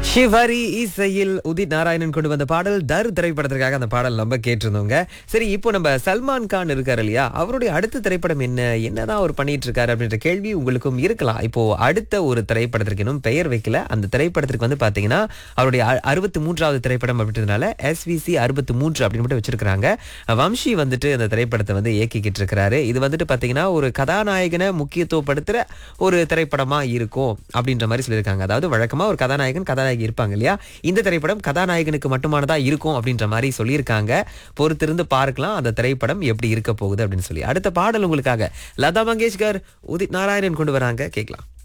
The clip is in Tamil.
ஷிவரி இசையில் உதித் நாராயணன் கொண்டு வந்த பாடல் தர் திரைப்படத்திற்காக அந்த பாடல் நம்ம கேட்டிருந்தோங்க சரி இப்போ நம்ம சல்மான் கான் இருக்காரு இல்லையா அவருடைய அடுத்த திரைப்படம் என்ன என்னதான் அவர் பண்ணிட்டு இருக்காரு அப்படின்ற கேள்வி உங்களுக்கும் இருக்கலாம் இப்போ அடுத்த ஒரு திரைப்படத்திற்கு இன்னும் பெயர் வைக்கல அந்த திரைப்படத்திற்கு வந்து பாத்தீங்கன்னா அவருடைய அறுபத்தி மூன்றாவது திரைப்படம் அப்படின்றதுனால எஸ்விசி அறுபத்தி மூன்று அப்படின்னு மட்டும் வச்சிருக்காங்க வம்சி வந்துட்டு அந்த திரைப்படத்தை வந்து இயக்கிக்கிட்டு இருக்கிறாரு இது வந்துட்டு பாத்தீங்கன்னா ஒரு கதாநாயகனை முக்கியத்துவப்படுத்துற ஒரு திரைப்படமா இருக்கும் அப்படின்ற மாதிரி சொல்லியிருக்காங்க அதாவது வழக்கமா ஒரு கதாநாயகன் கதாநாயகி இருப்பாங்க இல்லையா இந்த திரைப்படம் கதாநாயகனுக்கு மட்டுமானதா இருக்கும் அப்படின்ற மாதிரி சொல்லியிருக்காங்க பொறுத்திருந்து பார்க்கலாம் அந்த திரைப்படம் எப்படி இருக்க போகுது அப்படின்னு சொல்லி அடுத்த பாடல் உங்களுக்காக லதா மங்கேஷ்கர் உதித் நாராயணன் கொண்டு வராங்க கேட்கலாம்